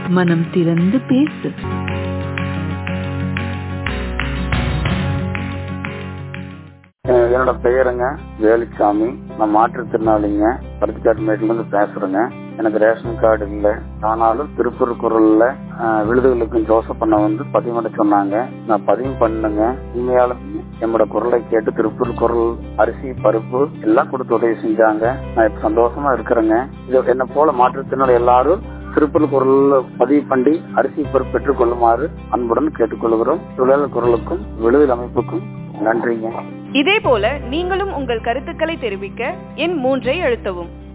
மனம் திறந்து பேசு என்னோட பெயருங்க வேலுச்சாமி நான் மாற்றுத்திறனாளிங்க பருத்திக்காட்டுமேட்ல இருந்து பேசுறேங்க எனக்கு ரேஷன் கார்டு இல்லை ஆனாலும் திருப்பூர் குரல்ல விழுதுகளுக்கும் ஜோசப் பண்ண வந்து பதிவு பண்ண சொன்னாங்க நான் பதிவு பண்ணுங்க உண்மையாலும் என்னோட குரலை கேட்டு திருப்பூர் குரல் அரிசி பருப்பு எல்லாம் கொடுத்து உதவி செஞ்சாங்க நான் இப்ப சந்தோஷமா இருக்கிறேங்க இது என்ன போல மாற்றுத்திறனாளி எல்லாரும் திருப்பூர் குரல் பதிவு பண்ணி அரிசி பருப்பு பெற்றுக் கொள்ளுமாறு அன்புடன் கேட்டுக்கொள்கிறோம் தொழிலாளர் குரலுக்கும் விழுதல் அமைப்புக்கும் நன்றிங்க இதே போல நீங்களும் உங்கள் கருத்துக்களை தெரிவிக்க எண் மூன்றை அழுத்தவும்